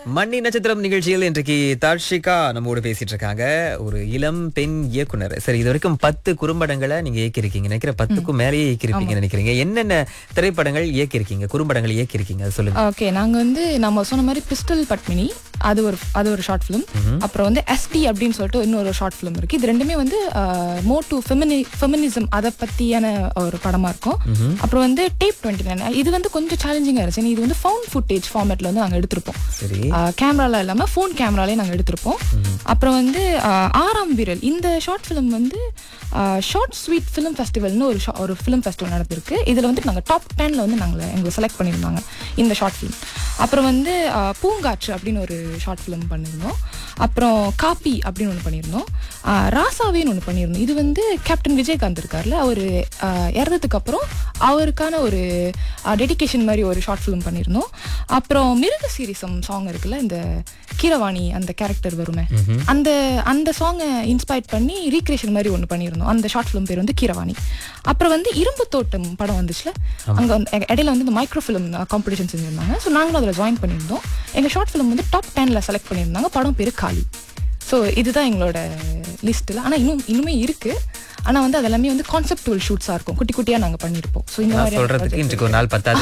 மண்ணி நட்சத்திரம் நிகழ்ச்சியில் இன்றைக்கு தார்ஷிகா நம்மோடு பேசிட்டு இருக்காங்க ஒரு இளம் பெண் இயக்குனர் சரி இது வரைக்கும் பத்து குறும்படங்களை நீங்க இயக்கியிருக்கீங்க நினைக்கிறேன் பத்துக்கும் மேலேயே இயக்கியிருப்பீங்க நினைக்கிறீங்க என்னென்ன திரைப்படங்கள் இயக்கியிருக்கீங்க குறும்படங்கள் இயக்கியிருக்கீங்க அது சொல்லுங்க ஓகே நாங்க வந்து நம்ம சொன்ன மாதிரி பிஸ்டல் பட்மினி அது ஒரு அது ஒரு ஷார்ட் ஃபிலிம் அப்புறம் வந்து எஸ்டி அப்படின்னு சொல்லிட்டு இன்னொரு ஷார்ட் ஃபிலிம் இருக்கு இது ரெண்டுமே வந்து மோ டு ஃபெமினி ஃபெமினிசம் அதை பத்தியான ஒரு படமா இருக்கும் அப்புறம் வந்து டேப் டுவெண்ட்டி நைன் இது வந்து கொஞ்சம் சேலஞ்சிங்கா இருந்துச்சு இது வந்து ஃபவுண்ட் ஃபுட்டேஜ் ஃபார்மேட்ல வந்து நாங்க எடுத்திருப்போம் சரி கேமரால இல்லாம ஃபோன் கேமராலே நாங்க எடுத்திருப்போம் அப்புறம் வந்து ஆஹ், ஆறாம் விரல் இந்த ஷார்ட் ஃபிலிம் வந்து ஷார்ட் ஸ்வீட் ஃபிலிம் ஃபெஸ்டிவல்னு ஒரு ஷா- ஒரு ஃபிலிம் ஃபெஸ்டிவல் நடந்திருக்கு இதுல வந்து நாங்க டாப் டென்ல வந்து நாங்களை எங்களை செலக்ட் பண்ணியிருந்தாங்க இந்த ஷார்ட் ஃபிலிம் அப்புறம் வந்து ஆஹ், பூங்காற்று அப்படின்னு ஒரு ஷார்ட் ஃபிலிம் பண்ணியிருந்தோம் அப்புறம் காப்பி அப்படின்னு ஒன்று பண்ணியிருந்தோம் ஆஹ், ராசாவேன்னு ஒன்று பண்ணியிருந்தோம் இது வந்து கேப்டன் விஜயகாந்த் இருக்கார்ல அவர் இறந்ததுக்கு அப்புறம் அவருக்கான ஒரு டெடிகேஷன் மாதிரி ஒரு ஷார்ட் ஃபிலிம் பண்ணியிருந்தோம் அப்புறம் மிருக சீரிசம் சாங் இருக்குல்ல இந்த கீரவாணி அந்த கேரக்டர் வருமே அந்த அந்த சாங்கை இன்ஸ்பயர் பண்ணி ரீக்ரியேஷன் மாதிரி ஒன்று பண்ணியிருந்தோம் அந்த ஷார்ட் ஃபிலிம் பேர் வந்து கீரவாணி அப்புறம் வந்து இரும்பு தோட்டம் படம் வந்துச்சுல அங்கே வந்து எங்க இடையில வந்து இந்த மைக்ரோ ஃபிலிம் காம்படிஷன் செஞ்சிருந்தாங்க ஸோ நாங்களும் அதில் ஜாயின் பண்ணியிருந்தோம் எங்கள் ஷார்ட் ஃபிலிம் வந்து டாப் டென்ல செலக்ட் பண்ணியிருந்தாங்க படம் பேர் காளி ஸோ இதுதான் எங்களோட லிஸ்ட்டில் ஆனால் இன்னும் இன்னுமே இருக்கு ஆனால் வந்து அது எல்லாமே வந்து கான்செப்டுவல் ஷூட்ஸாக இருக்கும் குட்டி குட்டியாக நாங்கள் பண்ணியிருப்போம் ஸோ இந்த நான் மாதிரி சொல்றதுக்கு இன்றைக்கு ஒரு நாள் பத்தாது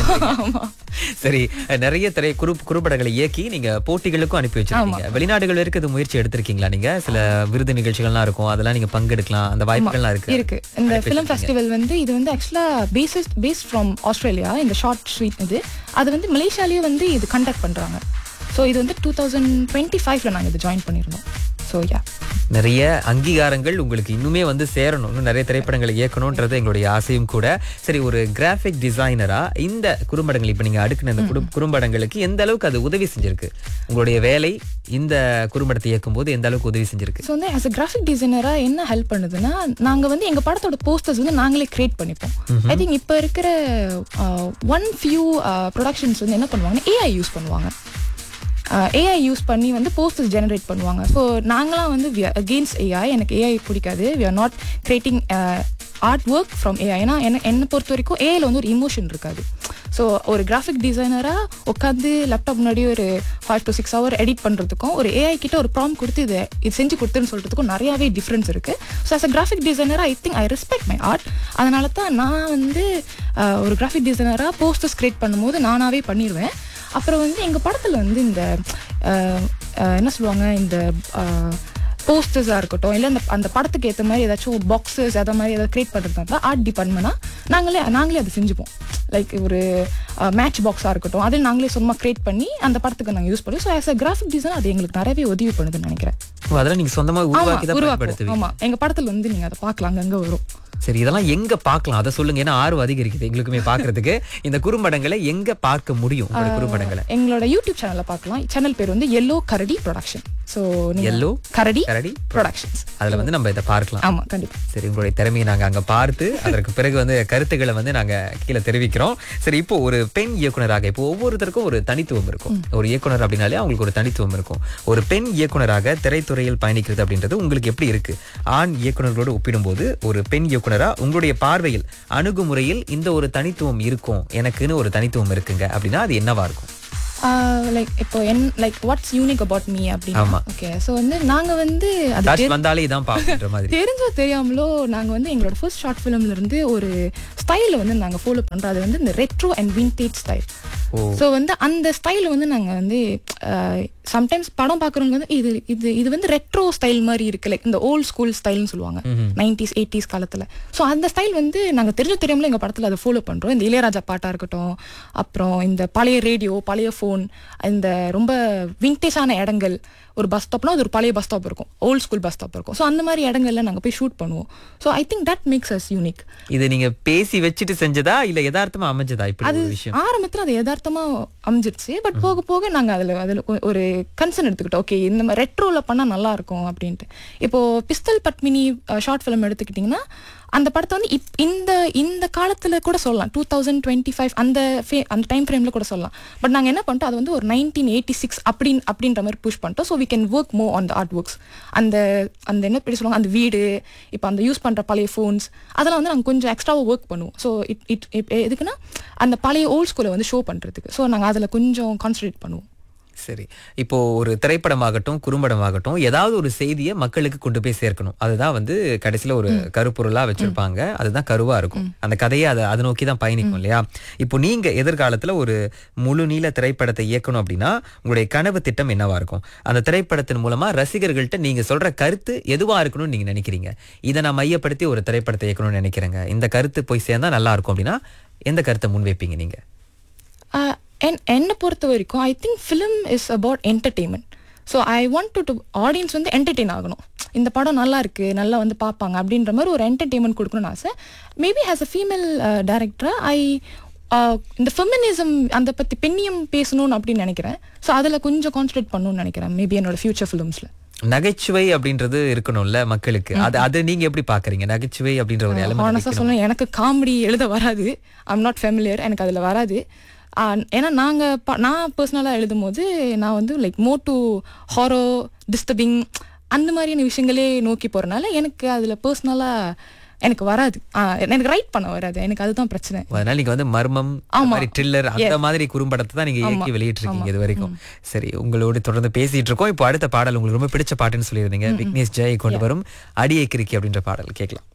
சரி நிறைய திரை குறு குறும்படங்களை இயக்கி நீங்க போட்டிகளுக்கும் அனுப்பி வச்சிருக்கீங்க வெளிநாடுகள் வரைக்கும் இது முயற்சி எடுத்திருக்கீங்களா நீங்க சில விருது நிகழ்ச்சிகள்லாம் இருக்கும் அதெல்லாம் நீங்க பங்கெடுக்கலாம் அந்த வாய்ப்புகள்லாம் இருக்கு இருக்கு இந்த ஃபிலிம் ஃபெஸ்டிவல் வந்து இது வந்து ஆக்சுவலா பேசிஸ் பேஸ் ஃப்ரம் ஆஸ்திரேலியா இந்த ஷார்ட் ஸ்வீட் இது அது வந்து மலேசியாலேயே வந்து இது கண்டக்ட் பண்றாங்க ஸோ இது வந்து டூ தௌசண்ட் டுவெண்ட்டி ஃபைவ்ல நாங்கள் இது ஜாயின் பண்ணியிருந்தோம் ஸோ யா நிறைய அங்கீகாரங்கள் உங்களுக்கு இன்னுமே வந்து சேரணும் இன்னும் நிறைய திரைப்படங்களை இயக்கணும்ன்றது எங்களுடைய ஆசையும் கூட சரி ஒரு கிராஃபிக் டிசைனரா இந்த குறும்படங்கள் இப்ப நீங்க அடுக்குன இந்த குறு- குறும்படங்களுக்கு எந்த அளவுக்கு அது உதவி செஞ்சிருக்கு உங்களுடைய வேலை இந்த குறும்படத்தை இயக்கும் போது எந்த அளவுக்கு உதவி செஞ்சிருக்கு ஸோ வந்து ஆஸ் அ கிராஃபிக் டிசைனராக என்ன ஹெல்ப் பண்ணுதுன்னா நாங்கள் வந்து எங்கள் படத்தோட போஸ்டர்ஸ் வந்து நாங்களே கிரியேட் பண்ணிப்போம் ஐ திங்க் இப்போ இருக்கிற ஒன் ஃபியூ ப்ரொடக்ஷன்ஸ் வந்து என்ன பண்ணுவாங்கன்னா ஏஐ யூஸ் பண்ணுவாங்க ஏஐ யூஸ் பண்ணி வந்து போஸ்டர்ஸ் ஜெனரேட் பண்ணுவாங்க ஸோ நாங்களாம் வந்து அகெயின்ஸ்ட் ஏஐ எனக்கு ஏஐ பிடிக்காது we are not creating art work from AI ஏன்னா என்ன என்னை பொறுத்த வரைக்கும் ஏஐல வந்து ஒரு இமோஷன் இருக்காது ஸோ ஒரு கிராஃபிக் டிசைனராக உட்காந்து லேப்டாப் முன்னாடி ஒரு five to six hour edit பண்ணுறதுக்கும் ஒரு ஏஐ கிட்ட ஒரு ப்ராம் கொடுத்து இதை இது செஞ்சு கொடுத்துன்னு சொல்கிறதுக்கும் நிறையாவே டிஃப்ரென்ஸ் இருக்குது ஸோ as a கிராஃபிக் டிசைனராக I think I respect my art அதனால தான் நான் வந்து அஹ், ஒரு கிராஃபிக் டிசைனராக போஸ்டர்ஸ் கிரியேட் பண்ணும்போது நானாகவே பண்ணிடுவேன் அப்புறம் வந்து எங்கள் படத்தில் வந்து இந்த அஹ், அஹ், என்ன சொல்லுவாங்க இந்த போஸ்டர்ஸாக இருக்கட்டும் இல்லை அந்த அந்த படத்துக்கு ஏற்ற மாதிரி ஏதாச்சும் பாக்ஸஸ் அதை மாதிரி ஏதாவது கிரியேட் பண்ணுறதா இருந்தால் ஆர்ட் டிபார்ட்மெண்ட்னா நாங்களே நாங்களே அதை செஞ்சுப்போம் லைக் ஒரு மேட்ச் பாக்ஸாக இருக்கட்டும் அதில் நாங்களே சும்மா கிரியேட் பண்ணி அந்த படத்துக்கு நாங்கள் யூஸ் பண்ணுவோம் so as a graphic design அது எங்களுக்கு நிறையவே உதவி பண்ணுதுன்னு நினைக்கிறேன் ஓ, அதெல்லாம் நீங்க சொந்தமா ஆமா உருவாக்கி தான் உருவாக்குவோம் பயன்படுத்துவீங்க ஆமா எங்க படத்துல வந்து நீங்க அதை பார்க்கலாம் அங்கங்க வரும் சரி இதெல்லாம் எங்க பார்க்கலாம் அதை சொல்லுங்க ஏன்னா ஆர்வம் அதிகரிக்குது எங்களுக்குமே பார்க்கிறதுக்கு இந்த குறும்படங்களை எங்க பார்க்க முடியும் உங்களோட குறும்படங்களை எங்களோட யூடியூப் சேனல்ல பார்க்கலாம் சேனல் பேர் வந்து எல்லோ கரடி ப்ரொடக்ஷன் ஸோ Yellow கரடி கரடி ப்ரொடக்ஷன்ஸ் அதுல வந்து நம்ம இதை பார்க்கலாம் ஆமா கண்டிப்பா சரி உங்களுடைய திறமையை நாங்க அங்க பார்த்து அதற்கு பிறகு வந்து கருத்துக்களை வந்து நாங்க கீழே தெரிவிக்கிறோம் சரி இப்போ ஒரு பெண் இயக்குனராக இப்போ ஒவ்வொருத்தருக்கும் ஒரு தனித்துவம் இருக்கும் ஒரு இயக்குனர் அப்படின்னாலே அவங்களுக்கு ஒரு தனித்துவம் இருக்கும் ஒரு பெண் இயக்குனராக திரைத்துறையில் பயணிக்கிறது அப்படின்றது உங்களுக்கு எப்படி இருக்கு ஆண் இயக்குனர்களோடு ஒப்பிடும்போது ஒரு பெண் இயக்குனரா உங்களுடைய பார்வையில் அணுகுமுறையில் இந்த ஒரு தனித்துவம் இருக்கும் எனக்குன்னு ஒரு தனித்துவம் இருக்குங்க அப்படின்னா அது என்னவா இருக்கும் லைக் இப்போ என் like what's unique about me ஆமா. அப்படின்னா ஓகே ஸோ வந்து நாங்க வந்து அது தாட்சி வந்தாலே இதான் பார்க்கின்ற மாதிரி தெரிஞ்சோ தெரியாமலோ நாங்க வந்து எங்களோட ஃபர்ஸ்ட் ஷார்ட் ஃபிலிம்ல இருந்து ஒரு ஸ்டைல வந்து நாங்க ஃபாலோ பண்றோம் அது வந்து இந்த retro and vintage style oh. So வந்து அந்த ஸ்டைல் வந்து நாங்க வந்து சம்டைம்ஸ் படம் பார்க்குறவங்க வந்து இது இது இது வந்து ரெட்ரோ ஸ்டைல் மாதிரி இருக்கு லைக் இந்த ஓல்ட் ஸ்கூல் ஸ்டைல்னு சொல்லுவாங்க நைன்டிஸ் எயிட்டிஸ் காலத்துல ஸோ அந்த ஸ்டைல் வந்து நாங்க தெரிஞ்சோ தெரியாமல எங்க படத்துல அதை ஃபாலோ பண்றோம் இந்த இளையராஜா பாட்டா இருக்கட்டும் அப்புறம் இந்த பழைய ரேடியோ பழைய ஃபோன் இந்த ரொம்ப விண்டேஜான இடங்கள் ஒரு பஸ் ஸ்டாப்னா அது ஒரு பழைய பஸ் ஸ்டாப் இருக்கும் ஓல்ட் ஸ்கூல் பஸ் ஸ்டாப் இருக்கும் ஸோ அந்த மாதிரி இடங்கள்ல நாங்க போய் ஷூட் பண்ணுவோம் so I think that makes us unique இது நீங்க பேசி வச்சுட்டு செஞ்சதா இல்ல யதார்த்தமா அமைஞ்சதா இப்படி ஒரு விஷயம் ஆரம்பத்துல அது யதார்த்தமா அமைஞ்சிருச்சு பட் போக போக நாங்க அதுல அதுல ஒ- ஒரு கன்சர்ன் எடுத்துக்கிட்டோம் ஓகே இந்த மாதிரி ரெட்ரோல பண்ணா நல்லா இருக்கும் அப்படின்ட்டு இப்போ பிஸ்தல் பத்மினி ஷார்ட் ஃபிலிம் எடுத்துக்கிட்டிங்கன்னா அந்த படத்தை வந்து இப் இந்த இந்த காலத்துல கூட சொல்லலாம் டூ தௌசண்ட் டுவெண்ட்டி ஃபைவ் அந்த fa- அந்த டைம் ஃப்ரேம்ல கூட சொல்லலாம் பட் நாங்க என்ன பண்ணிட்டோம் அது வந்து ஒரு நைன்டீன் எயிட்டி சிக்ஸ் அப்படின் அப்படின்ற மாதிரி புஷ் பண்ணிட்டோம் so we can work more on the art works அந்த அந்த என்ன எப்படி சொல்லுவாங்க அந்த வீடு இப்போ அந்த யூஸ் பண்ற பழைய ஃபோன்ஸ் அதெல்லாம் வந்து நாங்கள் கொஞ்சம் எக்ஸ்ட்ராவாக ஒர்க் பண்ணுவோம் ஸோ இட் இட் எதுக்குன்னா அந்த பழைய ஓல்ட் ஸ்கூலை வந்து ஷோ பண்றதுக்கு ஸோ நாங்கள் அதில் கொஞ்சம் கான்சன்ட்ரேட் பண்ணுவோம் சரி இப்போ ஒரு திரைப்படமாகட்டும் குறும்படமாகட்டும் ஏதாவது ஒரு செய்தியை மக்களுக்கு கொண்டு போய் சேர்க்கணும் அதுதான் வந்து கடைசியில ஒரு கருப்பொருளா வச்சிருப்பாங்க அதுதான் கருவா இருக்கும் அந்த கதையை அதை அதை நோக்கி தான் பயணிக்கும் இல்லையா இப்போ நீங்க எதிர்காலத்துல ஒரு முழு நீள திரைப்படத்தை இயக்கணும் அப்படின்னா உங்களுடைய கனவு திட்டம் என்னவா இருக்கும் அந்த திரைப்படத்தின் மூலமா ரசிகர்கள்ட்ட நீங்க சொல்ற கருத்து எதுவா இருக்கணும்னு நீங்க நினைக்கிறீங்க இதை நான் மையப்படுத்தி ஒரு திரைப்படத்தை இயக்கணும்னு நினைக்கிறேங்க இந்த கருத்து போய் சேர்ந்தா நல்லா இருக்கும் அப்படின்னா எந்த கருத்தை முன்வைப்பீங்க நீங்க ஆஹ் என் என்னை பொறுத்த வரைக்கும் I think film is about entertainment so I want to to audience வந்து என்டர்டெயின் ஆகணும் இந்த படம் நல்லா இருக்கு நல்லா வந்து பார்ப்பாங்க அப்படின்ற மாதிரி ஒரு என்டர்டெயின்மெண்ட் கொடுக்கணும்னு ஆசை மேபி ஆஸ் அ ஃபீமேல் டேரக்டராக ஐ இந்த ஃபெமினிசம் அந்த பற்றி பெண்ணியம் பேசணும்னு அப்படின்னு நினைக்கிறேன் ஸோ அதில் கொஞ்சம் கான்சன்ட்ரேட் பண்ணணும்னு நினைக்கிறேன் மேபி என்னோட ஃபியூச்சர் ஃபிலிம்ஸில் நகைச்சுவை அப்படின்றது இருக்கணும்ல மக்களுக்கு அது அது நீங்க எப்படி பாக்குறீங்க நகைச்சுவை அப்படின்ற ஒரு எலமெண்ட் ஹானஸ்டாக சொல்லணும் எனக்கு காமெடி எழுத வராது ஐம் நாட் ஃபெமிலியர் எனக்கு அதில் வராது ஆஹ் ஏன்னா நாங்கள் நான் பர்சனலாக எழுதும் போது நான் வந்து லைக் மோ டு ஹாரோ டிஸ்டர்பிங் அந்த மாதிரியான விஷயங்களே நோக்கி போகிறனால எனக்கு அதில் பர்சனலாக எனக்கு வராது ஆஹ் எனக்கு ரைட் பண்ண வராது எனக்கு அதுதான் பிரச்சனை அதனால நீங்க வந்து மர்மம் அந்த ஆமா. மாதிரி ட்ரில்லர் அந்த மாதிரி குறும்படத்தை தான் நீங்க இயக்கி வெளியிட்டிருக்கீங்க இது வரைக்கும் சரி உங்களோட தொடர்ந்து பேசிட்டு இருக்கோம் இப்போ அடுத்த பாடல் உங்களுக்கு ரொம்ப பிடிச்ச பாட்டுன்னு சொல்லியிருந்தீங்க விக்னேஷ் ஜெய் கொண்டு வரும் அடியை கிறுக்கி அப்படின்ற பாடல் கேட்கலாம்